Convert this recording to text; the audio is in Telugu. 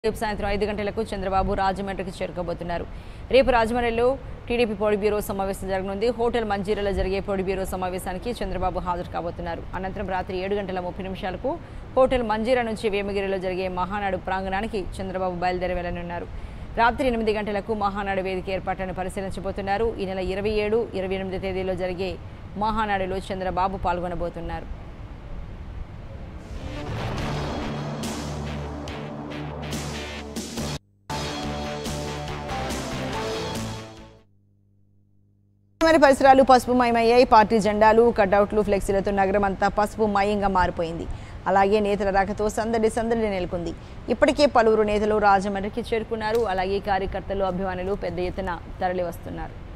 రేపు సాయంత్రం ఐదు గంటలకు చంద్రబాబు రాజమండ్రికి చేరుకోబోతున్నారు రేపు రాజమండ్రిలో టీడీపీ పొడి బ్యూరో సమావేశం జరగనుంది హోటల్ మంజీరాలో జరిగే పొడి బ్యూరో సమావేశానికి చంద్రబాబు హాజరు కాబోతున్నారు అనంతరం రాత్రి ఏడు గంటల ముప్పై నిమిషాలకు హోటల్ మంజీరా నుంచి వేమగిరిలో జరిగే మహానాడు ప్రాంగణానికి చంద్రబాబు బయలుదేరి వెళ్లనున్నారు రాత్రి ఎనిమిది గంటలకు మహానాడు వేదిక ఏర్పాట్లను పరిశీలించబోతున్నారు ఈ నెల ఇరవై ఏడు ఇరవై ఎనిమిది తేదీలో జరిగే మహానాడులో చంద్రబాబు పాల్గొనబోతున్నారు మరి పరిసరాలు పసుపు మయమయ్యాయి పార్టీ జెండాలు కటౌట్లు ఫ్లెక్సీలతో నగరం అంతా పసుపు మయంగా మారిపోయింది అలాగే నేతల రాకతో సందడి సందడి నెలకొంది ఇప్పటికే పలువురు నేతలు రాజమండ్రికి చేరుకున్నారు అలాగే కార్యకర్తలు అభిమానులు పెద్ద ఎత్తున తరలి వస్తున్నారు